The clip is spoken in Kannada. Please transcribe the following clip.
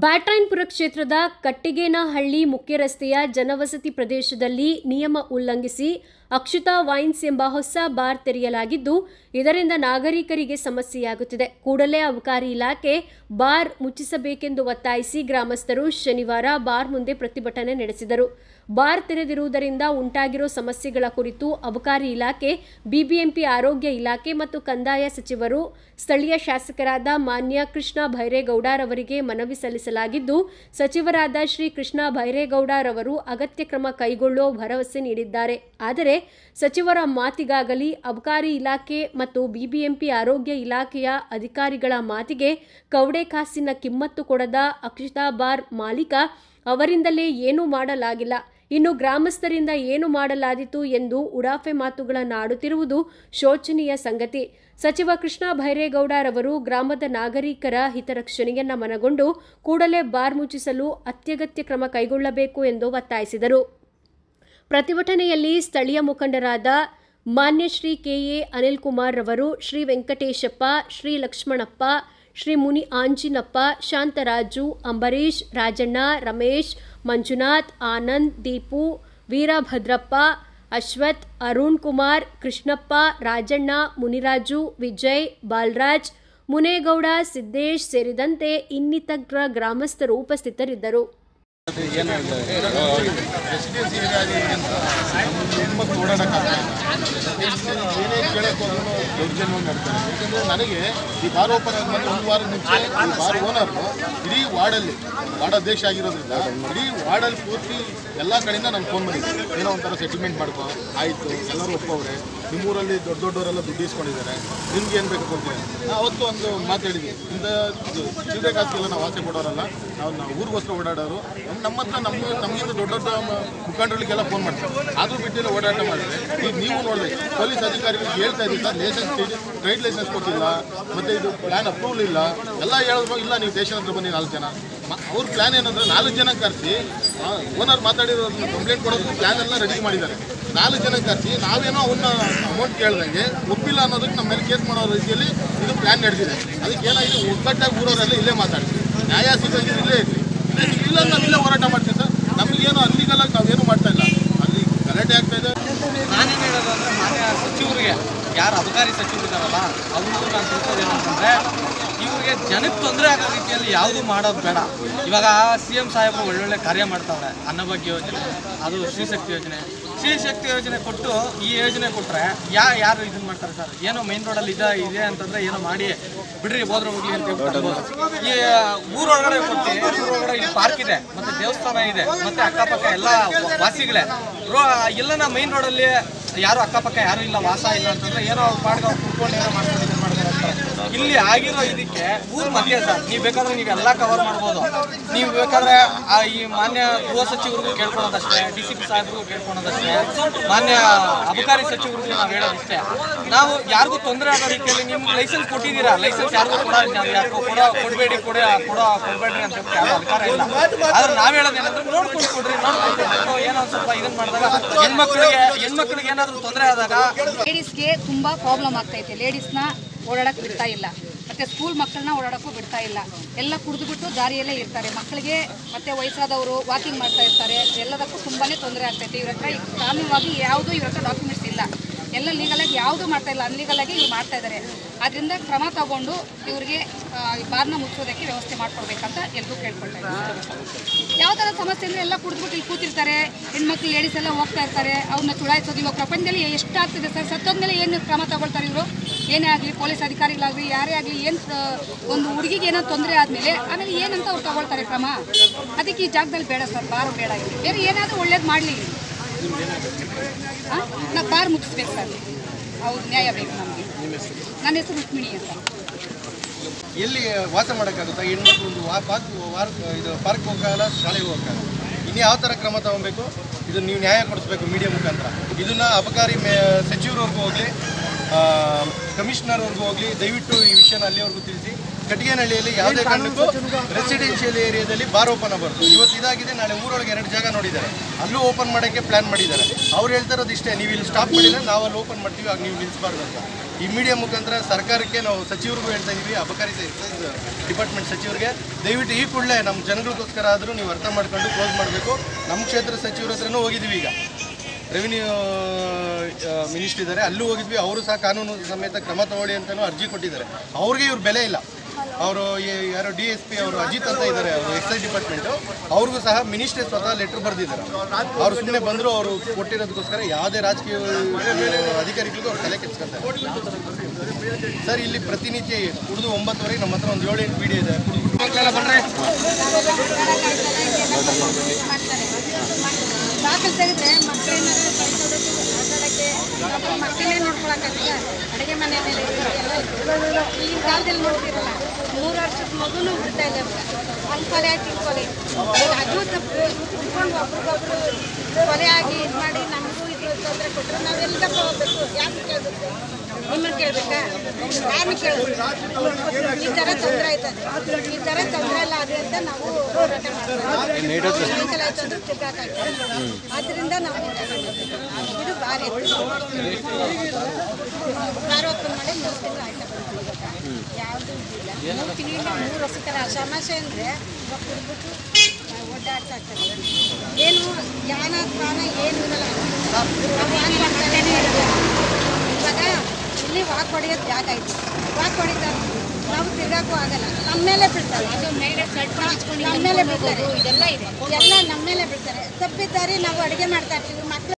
ಬ್ಯಾಟ್ರಾಯನ್ಪುರ ಕ್ಷೇತ್ರದ ಕಟ್ಟಿಗೇನಹಳ್ಳಿ ಮುಖ್ಯ ರಸ್ತೆಯ ಜನವಸತಿ ಪ್ರದೇಶದಲ್ಲಿ ನಿಯಮ ಉಲ್ಲಂಘಿಸಿ ಅಕ್ಷುತಾ ವೈನ್ಸ್ ಎಂಬ ಹೊಸ ಬಾರ್ ತೆರೆಯಲಾಗಿದ್ದು ಇದರಿಂದ ನಾಗರಿಕರಿಗೆ ಸಮಸ್ಯೆಯಾಗುತ್ತಿದೆ ಕೂಡಲೇ ಅಬಕಾರಿ ಇಲಾಖೆ ಬಾರ್ ಮುಚ್ಚಿಸಬೇಕೆಂದು ಒತ್ತಾಯಿಸಿ ಗ್ರಾಮಸ್ಥರು ಶನಿವಾರ ಬಾರ್ ಮುಂದೆ ಪ್ರತಿಭಟನೆ ನಡೆಸಿದರು ಬಾರ್ ತೆರೆದಿರುವುದರಿಂದ ಉಂಟಾಗಿರೋ ಸಮಸ್ಯೆಗಳ ಕುರಿತು ಅಬಕಾರಿ ಇಲಾಖೆ ಬಿಬಿಎಂಪಿ ಆರೋಗ್ಯ ಇಲಾಖೆ ಮತ್ತು ಕಂದಾಯ ಸಚಿವರು ಸ್ಥಳೀಯ ಶಾಸಕರಾದ ಮಾನ್ಯ ಕೃಷ್ಣ ಭೈರೇಗೌಡರವರಿಗೆ ಮನವಿ ಸಲ್ಲಿಸಲಾಗಿದ್ದು ಸಚಿವರಾದ ಶ್ರೀ ಕೃಷ್ಣ ಭೈರೇಗೌಡರವರು ಅಗತ್ಯ ಕ್ರಮ ಕೈಗೊಳ್ಳುವ ಭರವಸೆ ನೀಡಿದ್ದಾರೆ ಆದರೆ ಸಚಿವರ ಮಾತಿಗಾಗಲಿ ಅಬಕಾರಿ ಇಲಾಖೆ ಮತ್ತು ಬಿಬಿಎಂಪಿ ಆರೋಗ್ಯ ಇಲಾಖೆಯ ಅಧಿಕಾರಿಗಳ ಮಾತಿಗೆ ಕವಡೆ ಕಾಸಿನ ಕಿಮ್ಮತ್ತು ಕೊಡದ ಅಕ್ಷಿತಾ ಬಾರ್ ಮಾಲೀಕ ಅವರಿಂದಲೇ ಏನೂ ಮಾಡಲಾಗಿಲ್ಲ ಇನ್ನು ಗ್ರಾಮಸ್ಥರಿಂದ ಏನು ಮಾಡಲಾದೀತು ಎಂದು ಉಡಾಫೆ ಮಾತುಗಳನ್ನಾಡುತ್ತಿರುವುದು ಶೋಚನೀಯ ಸಂಗತಿ ಸಚಿವ ಕೃಷ್ಣ ಭೈರೇಗೌಡರವರು ಗ್ರಾಮದ ನಾಗರಿಕರ ಹಿತರಕ್ಷಣೆಯನ್ನ ಮನಗೊಂಡು ಕೂಡಲೇ ಬಾರ್ ಮುಚ್ಚಿಸಲು ಅತ್ಯಗತ್ಯ ಕ್ರಮ ಕೈಗೊಳ್ಳಬೇಕು ಎಂದು ಒತ್ತಾಯಿಸಿದರು ಪ್ರತಿಭಟನೆಯಲ್ಲಿ ಸ್ಥಳೀಯ ಮುಖಂಡರಾದ ಮಾನ್ಯ ಶ್ರೀ ಕೆಎ ಅನಿಲ್ ಕುಮಾರ್ ರವರು ಶ್ರೀ ವೆಂಕಟೇಶಪ್ಪ ಶ್ರೀ ಲಕ್ಷ್ಮಣಪ್ಪ ಶ್ರೀ ಮುನಿ ಆಂಜಿನಪ್ಪ ಶಾಂತರಾಜು ಅಂಬರೀಶ್ ರಾಜಣ್ಣ ರಮೇಶ್ ಮಂಜುನಾಥ್ ಆನಂದ್ ದೀಪು ವೀರಭದ್ರಪ್ಪ ಅಶ್ವಥ್ ಅರುಣ್ ಕುಮಾರ್ ಕೃಷ್ಣಪ್ಪ ರಾಜಣ್ಣ ಮುನಿರಾಜು ವಿಜಯ್ ಬಾಲರಾಜ್ ಮುನೇಗೌಡ ಸಿದ್ದೇಶ್ ಸೇರಿದಂತೆ ಇನ್ನಿತರ ಗ್ರಾಮಸ್ಥರು ಉಪಸ್ಥಿತರಿದ್ದರು ಏನು ರೆಸಿಡೆನ್ಸಿ ಏರಿಯಾಗೆ ಅಂತ ಹೆಣ್ಮಕ್ಳು ಓಡಾಡೋಕ್ಕಾಗಲ್ಲ ಏನೇ ಕೇಳಕ್ಕೆ ಹೋದ್ರು ದೌರ್ಜನ್ಯವಾಗಿ ನಡ್ತಾರೆ ಯಾಕಂದರೆ ನನಗೆ ಈ ಬಾರ್ ಓಪನ್ ಆದ್ಮೇಲೆ ಒಂದು ವಾರ ಮುಂಚೆ ಈ ಬಾರ್ ಓನರ್ ಇಡೀ ವಾರ್ಡಲ್ಲಿ ವಾರ್ಡ್ ಅಧ್ಯಕ್ಷ ಆಗಿರೋದ್ರಿಂದ ಇಡೀ ವಾರ್ಡಲ್ಲಿ ಪೂರ್ತಿ ಎಲ್ಲ ಕಡೆಯಿಂದ ನಾನು ಫೋನ್ ಮಾಡಿದ್ದೆ ಏನೋ ಒಂಥರ ಸೆಟಲ್ಮೆಂಟ್ ಮಾಡ್ಕೊ ಆಯಿತು ಎಲ್ಲರೂ ಒಪ್ಪವ್ರೆ ನಿಮ್ಮೂರಲ್ಲಿ ದೊಡ್ಡ ದೊಡ್ಡವರೆಲ್ಲ ದುಡ್ಡು ಇಸ್ಕೊಂಡಿದ್ದಾರೆ ನಿಮ್ಗೆ ಏನು ಬೇಕು ಕೊಡ್ತೀನಿ ನಾ ಅವತ್ತು ಒಂದು ಮಾತು ಹೇಳಿದ್ವಿ ಇಂಥ ಚಿಲ್ಲರೆ ಕಾಸಿಗೆಲ್ಲ ನಾವು ಆಸೆ ಕೊಡೋರಲ್ಲ ನಾವು ನಾವು ಊರಿಗೋಸ್ಕರ ಓಡಾಡೋರು ನಮ್ಮ ನಮ್ಮ ಹತ್ರ ನಮ್ಮ ನಮಗಿಂತ ದೊಡ್ಡ ದೊಡ್ಡ ಮ- ಮುಖಂಡರಿಗೆಲ್ಲ ಫೋನ್ ಮಾಡ್ತಾರೆ ಆದರೂ ಬಿಟ್ಟಿಲ್ಲ ಓಡಾಟ ಮಾಡಿದ್ರೆ ಈಗ ನೀವು ನೋಡಿದೆ ಪೊಲೀಸ್ ಅಧಿಕಾರಿಗಳಿಗೆ ಹೇಳ್ತಾ ಇದ್ದೀವಿ ಸರ್ ಲೈಸೆನ್ಸ್ ಟ್ರೇಡ್ ಲೈಸೆನ್ಸ್ ಕೊಟ್ಟಿಲ್ಲ ಮತ್ತು ಇದು ಪ್ಲ್ಯಾನ್ ಅಪ್ರೂವಲ್ ಇಲ್ಲ ಎಲ್ಲ ಹೇಳಿದ್ರು ಇಲ್ಲ ನೀವು ಸ್ಟೇಷನ್ ಹತ್ರ ಬನ್ನಿ ನಾಲ್ಕು ಜನ ಮ- ಅವ್ರ ಪ್ಲ್ಯಾನ್ ಏನಂದ್ರೆ ನಾಲ್ಕು ಜನ ಕರೆಸಿ ಓನರ್ ಮಾತಾಡಿರೋದನ್ನ ಕಂಪ್ಲೇಂಟ್ ಕೊಡೋದು ಪ್ಲ್ಯಾನ್ ಎಲ್ಲ ರೆಡಿ ಮಾಡಿದ್ದಾರೆ ನಾಲ್ಕು ಜನ ಕರೆಸಿ ನಾವೇನೋ ಅವನ್ನ ಅಮೌಂಟ್ ಕೇಳ್ದಂಗೆ ಒಪ್ಪಿಲ್ಲ ಅನ್ನೋದಕ್ಕೆ ನಮ್ಮ ಮೇಲೆ ಕೇಸ್ ಮಾಡೋ ರೀತಿಯಲ್ಲಿ ಇದು ಪ್ಲ್ಯಾನ್ ನಡೆದಿದೆ ಅದಕ್ಕೆ ಏನಾಗಿದೆ ಒಗ್ಗಟ್ಟಾಗಿ ಊರವರೆಲ್ಲ ಇಲ್ಲೇ ಮಾತಾಡ್ತೀವಿ ನ್ಯಾಯ ಸಿಗಂಗೆ ಇಲ್ಲೇ ಇರಲಿ ಇಲ್ಲೇ ಸಿಗಲಿಲ್ಲ ನಾವು ಇಲ್ಲೇ ಹೋರಾಟ ಮಾಡ್ತೀವಿ ಸರ್ ನಮಗೇನು ಅಲ್ಲಿಗಲ್ಲ ನಾವೇನು ಮಾಡ್ತಾ ಇಲ್ಲ ಅಲ್ಲಿ ಗಲಾಟೆ ಆಗ್ತಾ ಇದೆ ನಾನೇನು ಹೇಳೋದು ಅಂದರೆ ಮಾನ್ಯ ಸಚಿವರಿಗೆ ಯಾರು ಅಬಕಾರಿ ಸಚಿವರಿದ್ದಾರಲ್ಲ ಅವ್ರಿಗೂ ನಾನು ತಿಳಿಸೋದು ಏನಂತಂದರೆ ಇವ್ರಿಗೆ ಜನಕ್ಕೆ ತೊಂದರೆ ಆಗೋ ರೀತಿಯಲ್ಲಿ ಯಾವುದು ಮಾಡೋದು ಬೇಡ ಇವಾಗ ಸಿ ಎಮ್ ಸಾಹೇಬರು ಒಳ್ಳೊಳ್ಳೆ ಕಾರ್ಯ ಮಾಡ್ತಾವ್ರೆ ಅನ್ನಭಾಗ್ಯ ಯೋಜನೆ ಅದು ಶ್ರೀಶಕ್ತಿ ಯೋಜನೆ ಶ್ರೀಶಕ್ತಿ ಯೋಜನೆ ಕೊಟ್ಟು ಈ ಯೋಜನೆ ಕೊಟ್ಟರೆ ಯಾ ಯಾರು ಇದನ್ನ ಮಾಡ್ತಾರೆ ಸರ್ ಏನೋ ಮೈನ್ ರೋಡಲ್ಲಿ ಇದೆ ಇದೆ ಅಂತಂದರೆ ಏನೋ ಮಾಡಿ ಬಿಡ್ರಿ ಹೋದ್ರೆ ಹೋಗ್ಲಿ ಅಂತ ಹೇಳ್ಬಿಟ್ಟು ಅನ್ಬೋದು. ಈ ಊರೊಳಗಡೆ ಕೊಟ್ಟು ಊರೊಳಗಡೆ ಇಲ್ಲಿ ಪಾರ್ಕ್ ಇದೆ ಮತ್ತೆ ದೇವಸ್ಥಾನ ಇದೆ ಮತ್ತೆ ಅಕ್ಕಪಕ್ಕ ಎಲ್ಲ ವಾಸಿಗಳೇ ರೋ ಎಲ್ಲನ ಮೈನ್ ರೋಡಲ್ಲಿ ಯಾರು ಅಕ್ಕಪಕ್ಕ ಯಾರು ಇಲ್ಲ ವಾಸ ಇಲ್ಲ ಅಂತಂದ್ರೆ ಏನೋ ಅವ್ರ ಪಾಡ್ಗೆ ಅವ್ರು ಕುತ್ಕೊಂಡು ಏನೋ ಮಾಡ್ಕೊಂಡು ಇದನ್ನ ಮಾಡ್ಕೊಂಡು ಹೋಗ್ತಾರೆ. ಇಲ್ಲಿ ಆಗಿರೋ ಇದಕ್ಕೆ ಊರ್ ಮಧ್ಯ ಸರ್ ನೀವು ಬೇಕಾದ್ರೆ ನೀವೆಲ್ಲ ಕವರ್ ಮಾಡ್ಬೋದು ನೀವು ಬೇಕಾದ್ರೆ ಆ ಈ ಮಾನ್ಯ ಗೃಹ ಸಚಿವರಿಗೂ ಕೇಳ್ಕೊಳೋದಷ್ಟೇ ಡಿ ಸಿ ಪಿ ಸಾಹೇಬ್ರಿಗೂ ಕೇಳ್ಕೊಳೋದಷ್ಟೇ ಮಾನ್ಯ ಅಬಕಾರಿ ಸಚಿವರಿಗೂ ನಾವು ಹೇಳೋದಿಷ್ಟೇ ನಾವು ಯಾರಿಗೂ ತೊಂದರೆ ಆಗೋ ರೀತಿಯಲ್ಲಿ ನಿಮ್ಗೆ ಲೈಸೆನ್ಸ್ ಕೊಟ್ಟಿದ್ದೀರಾ ಲೈಸೆನ್ಸ್ ಯಾರಿಗೂ ಕೊಡೋ ಯಾರಿಗೂ ಕೊಡೋ ಕೊಡಬೇಡಿ ಕೊಡ ಕೊಡೋ ಕೊಡಬೇಡ್ರಿ ಅಂತ ಹೇಳ್ಬಿಟ್ಟು ಯಾರು ಅಧಿಕಾರ ಇಲ್ಲ ಆದ್ರೆ ನಾವ್ ಹೇಳೋದೇನಂದ್ರೆ ನೋಡ್ಕೊಂಡು ಕೊಡ್ರಿ ನೋಡ್ಕೊಂಡು ಕೊಟ್ಬಿಟ್ಟು ಏನೋ ಒಂದ್ ಸ್ವಲ್ಪ ಇದನ್ನ ಮಾಡಿದಾಗ ಹೆಣ್ಮಕ್ಳಿಗೆ ಹೆಣ್ಮಕ್ಳಿಗೆ ಏನಾದ್ರು ತೊಂದರೆ ಆದಾಗ ಲೇಡೀಸ್ಗೆ ತುಂಬ ಪ್ರಾಬ್ಲಮ್ ಆಗ್ತೈತೆ ಲೇಡೀಸ್ನ ಓಡಾಡಕ್ಕೆ ಬಿಡ್ತಾ ಇಲ್ಲ ಮತ್ತು ಸ್ಕೂಲ್ ಮಕ್ಕಳನ್ನ ಓಡಾಡೋಕ್ಕೂ ಬಿಡ್ತಾ ಇಲ್ಲ ಎಲ್ಲ ಕುಡಿದುಬಿಟ್ಟು ದಾರಿಯಲ್ಲೇ ಇರ್ತಾರೆ ಮಕ್ಕಳಿಗೆ ಮತ್ತು ವಯಸ್ಸಾದವರು ವಾಕಿಂಗ್ ಮಾಡ್ತಾ ಇರ್ತಾರೆ ಎಲ್ಲದಕ್ಕೂ ತುಂಬಾ ತೊಂದರೆ ಆಗ್ತೈತೆ ಇವ್ರ ಹತ್ರ ಈಗ ಕಾನೂನವಾಗಿ ಯಾವುದೂ ಇವ್ರ ಹತ್ರ ಡಾಕ್ಯುಮೆಂಟ್ಸ್ ಇಲ್ಲ ಎಲ್ಲ ಲೀಗಲಾಗಿ ಯಾವುದೂ ಮಾಡ್ತಾ ಇಲ್ಲ ಅನ್ಲೀಗಲಾಗಿ ಇವ್ರು ಮಾಡ್ತಾ ಇದ್ದಾರೆ ಅದರಿಂದ ಕ್ರಮ ತಗೊಂಡು ಇವ್ರಿಗೆ ಆ, ಈ ಬಾರ್ನ ಮುಚ್ಚೋದಕ್ಕೆ ವ್ಯವಸ್ಥೆ ಮಾಡ್ಕೊಡ್ಬೇಕಂತ ಎಲ್ರಿಗೂ ಕೇಳ್ಕೊಳ್ತಾ ಇದ್ದೀನಿ ಯಾವ ಥರ ಸಮಸ್ಯೆ ಅಂದರೆ ಎಲ್ಲ ಕುಡಿದ್ಬಿಟ್ಟು ಇಲ್ಲಿ ಕೂತಿರ್ತಾರೆ ಹೆಣ್ಮಕ್ಳು ಲೇಡೀಸ್ ಎಲ್ಲ ಹೋಗ್ತಾ ಇರ್ತಾರೆ ಅವ್ರನ್ನ ಚುಡಾಯಿಸೋದು ಇವಾಗ ಪ್ರಪಂಚದಲ್ಲಿ ಎಷ್ಟಾಗ್ತಿದೆ ಸರ್ ಸತ್ತೋದ್ಮೇಲೆ ಏನು ಕ್ರಮ ತಗೊಳ್ತಾರೆ ಇವರು ಏನೇ ಆಗಲಿ ಪೊಲೀಸ್ ಅಧಿಕಾರಿಗಳಾಗಲಿ ಯಾರೇ ಆಗಲಿ ಏನು ಒಂದು ಹುಡುಗಿಗೆ ಏನೋ ತೊಂದರೆ ಆದಮೇಲೆ ಆಮೇಲೆ ಏನಂತ ಅವ್ರು ತಗೊಳ್ತಾರೆ ಕ್ರಮ ಅದಕ್ಕೆ ಈ ಜಾಗದಲ್ಲಿ ಬೇಡ ಸರ್ ಬಾರ್ ಬೇಡ ಇಲ್ಲಿ ಬೇರೆ ಏನಾದರೂ ಒಳ್ಳೇದು ಮಾಡಲಿ ಹಾಂ ನಾವು ಬಾರ್ ಮುಗಿಸ್ಬೇಕು ಸರ್ ಹೌದು ನ್ಯಾಯ ಬೇಕು ನಮಗೆ ನನ್ನ ಹೆಸರು ರುಕ್ಮಿಣಿ ಅಂತ ಎಲ್ಲಿ ವಾಸ ಮಾಡೋಕ್ಕಾಗುತ್ತಾ ಹೆಣ್ಮಕ್ಳು ಒಂದು ವಾ ಪಾರ್ಕ್ ವಾರ ಇದು ಪಾರ್ಕ್ ಹೋಗಕ್ಕಾಗಲ್ಲ ಶಾಲೆಗೆ ಹೋಗಕ್ಕಾಗಲ್ಲ ಇನ್ನು ಯಾವ ಥರ ಕ್ರಮ ತಗೊಬೇಕು ಇದು ನೀವು ನ್ಯಾಯ ಕೊಡಿಸ್ಬೇಕು ಮೀಡಿಯಾ ಮುಖಾಂತರ ಇದನ್ನು ಅಬಕಾರಿ ಮೇ ಸಚಿವರವ್ರಿಗೂ ಹೋಗಲಿ ಕಮಿಷನರ್ವರೆಗೂ ಹೋಗಲಿ ದಯವಿಟ್ಟು ಈ ವಿಷಯನ ಅಲ್ಲಿವರೆಗೂ ತಿಳಿಸಿ ಕಟ್ಟಿಗೆನಹಳ್ಳಿಯಲ್ಲಿ ಯಾವುದೇ ಕಾರಣಕ್ಕೂ ರೆಸಿಡೆನ್ಷಿಯಲ್ ಏರಿಯಾದಲ್ಲಿ ಬಾರ್ ಓಪನ್ ಆಗಬಾರ್ದು ಇವತ್ತು ಇದಾಗಿದೆ ನಾಳೆ ಊರೊಳಗೆ ಎರಡು ಜಾಗ ನೋಡಿದ್ದಾರೆ ಅಲ್ಲೂ ಓಪನ್ ಮಾಡೋಕ್ಕೆ ಪ್ಲಾನ್ ಮಾಡಿದ್ದಾರೆ ಅವ್ರು ಹೇಳ್ತಾ ಇರೋದು ಇಷ್ಟೇ ನೀವು ಇಲ್ಲಿ ಸ್ಟಾಪ್ ಮಾಡಿದ್ರೆ ನಾವು ಅಲ್ಲಿ ಓಪನ್ ಮಾಡ್ತೀವಿ ಆಗ ನೀವು ನಿಲ್ಲಿಸಬಾರ್ದು ಅಂತ ಈ ಮೀಡಿಯಾ ಮುಖಾಂತರ ಸರ್ಕಾರಕ್ಕೆ ನಾವು ಸಚಿವರಿಗೂ ಹೇಳ್ತಾ ಇದೀವಿ ಅಬಕಾರಿ ಎಕ್ಸೈಸ್ ಡಿಪಾರ್ಟ್ಮೆಂಟ್ ಸಚಿವರಿಗೆ ದಯವಿಟ್ಟು ಈ ಕೂಡಲೇ ನಮ್ಮ ಜನಗಳಿಗೋಸ್ಕರ ಆದರೂ ನೀವು ಅರ್ಥ ಮಾಡ್ಕೊಂಡು ಕ್ಲೋಸ್ ಮಾಡಬೇಕು ನಮ್ಮ ಕ್ಷೇತ್ರ ಸಚಿವರ ಹತ್ರನೂ ಹೋಗಿದ್ದೀವಿ ಈಗ ರೆವಿನ್ಯೂ ಮಿನಿಸ್ಟ್ರಿ ಇದ್ದಾರೆ ಅಲ್ಲೂ ಹೋಗಿದ್ವಿ ಅವರು ಸಹ ಕಾನೂನು ಸಮೇತ ಕ್ರಮ ತಗೊಳ್ಳಿ ಅಂತಲೂ ಅರ್ಜಿ ಕೊಟ್ಟಿದ್ದಾರೆ ಅವ್ರಿಗೆ ಇವ್ರ ಬೆಲೆ ಇಲ್ಲ ಅವರು ಯಾರೋ ಡಿ ಎಸ್ ಪಿ ಅವರು ಅಜಿತ್ ಅಂತ ಇದ್ದಾರೆ ಅವರು ಎಕ್ಸೈಸ್ ಡಿಪಾರ್ಟ್ಮೆಂಟು ಅವ್ರಿಗೂ ಸಹ ಮಿನಿಸ್ಟ್ರಿ ಸ್ವತಃ ಲೆಟ್ರ್ ಬರೆದಿದ್ದಾರೆ ಅವ್ರು ಸುಮ್ಮನೆ ಬಂದರು ಅವರು ಕೊಟ್ಟಿರೋದಕ್ಕೋಸ್ಕರ ಯಾವುದೇ ರಾಜಕೀಯ ಅಧಿಕಾರಿಗಳಿಗೂ ಅವ್ರು ತಲೆ ಕೆಡ್ಸ್ಕೊತಾರೆ ಸರ್ ಇಲ್ಲಿ ಪ್ರತಿನಿತ್ಯ ಕುಡಿದು ಒಂಬತ್ತುವರೆಗೆ ನಮ್ಮ ಹತ್ರ ಒಂದು ಏಳು ಎಂಟು ವಿಡಿಯೋ ಇದೆ ಕುಡಿದ್ಬಿಟ್ಟು ಬಾಕಲ್ ತೆಗೆದ್ರೆ ಮಕ್ಕಳೇನಾದ್ರು ಕಳ್ಸೋದಕ್ಕೆ ಆಟಾಡಕ್ಕೆ ಮಕ್ಕಳೇ ನೋಡ್ಕೊಳಕ್ಕಾಗಲ್ಲ ಅಡುಗೆ ಮನೆ ಮೇಲೆ ಇರೋದೆಲ್ಲ ಈಗಿನ ಕಾಲದಲ್ಲಿ ನೋಡ್ತಿರಲ್ಲ ಮೂರು ವರ್ಷದ ಮಗುನೂ ಬಿಡ್ತಾ ಇಲ್ಲ ಅಲ್ಲಿ ಕೊಲೆ ಆಗಿ ಕೊಲೆ ಅದು ತಪ್ಪು ಕುತ್ಕೊಂಡು ಒಬ್ರಿಗೊಬ್ರು ಕೊಲೆ ಆಗಿ ಇದು ಮಾಡಿ ನಮಗೂ ಇದು ತೊಂದರೆ ಕೊಟ್ಟರೆ ನಾವೆಲ್ಲಪ್ಪ ಹೋಗ್ಬೇಕು ಯಾಕೆ ಕೇಳಬೇಕು ನಿಮ್ಮನ್ನು ಕೇಳಬೇಕಾ ಯಾರನ್ನ ಕೇಳಬೇಕು ಈ ಥರ ತೊಂದರೆ ಆಯ್ತದೆ ಈ ಥರ ತೊಂದರೆ ಇಲ್ಲ ಅದೇ ಅಂತ ನಾವು ಹೋರಾಟ ಮಾಡ್ತೀವಿ ಸಾಯಂಕಾಲ ಆಯ್ತು ಅಂದ್ರೆ ತಿರ್ಗಾಕಾಗ್ತದೆ ಆದ್ದರಿಂದ ನಾವು ಹೋರಾಟ ಮಾಡ್ತೀವಿ ಇದು ಭಾರಿ ಬಾರ್ ಓಪನ್ ಮಾಡಿ ಮೂರು ತಿಂಗಳು ಆಯ್ತು ಯಾವುದು ಇದಿಲ್ಲ ಮೂರು ತಿಂಗಳಿಂದ ಮೂರು ವರ್ಷಕ್ಕಲ್ಲ ಸಮಸ್ಯೆ ಅಂದರೆ ಕುಡಿದ್ಬಿಟ್ಟು ಓಡಾಡ್ತಾ ಇರ್ತಾರೆ ಏನು ಯಾನ ಪ್ರಾಣ ಏನು ಇರಲ್ಲ ನಾವು ವಾಕ್ ಮಾಡ್ತಾನೇ ಇರೋದು ಇವಾಗ ಇಲ್ಲಿ ವಾಕ್ ಹೊಡೆಯೋದು ಜಾಗ ಐತಿ ವಾಕ್ ಹೊಡಿತಾರೆ ನಾವು ತಿರ್ಗಾಕೂ ಆಗಲ್ಲ ನಮ್ಮ ಮೇಲೆ ಬಿಡ್ತಾರೆ ನಮ್ಮ ಮೇಲೆ ಬಿಡ್ತಾರೆ ಇದೆಲ್ಲ ಇದೆ ಎಲ್ಲ ನಮ್ಮ ಮೇಲೆ ಬಿಡ್ತಾರೆ ತಪ್ಪಿದ್ದಾರೆ ನಾವು ಅಡುಗೆ ಮಾಡ್ತಾ ಇರ್ತೀವಿ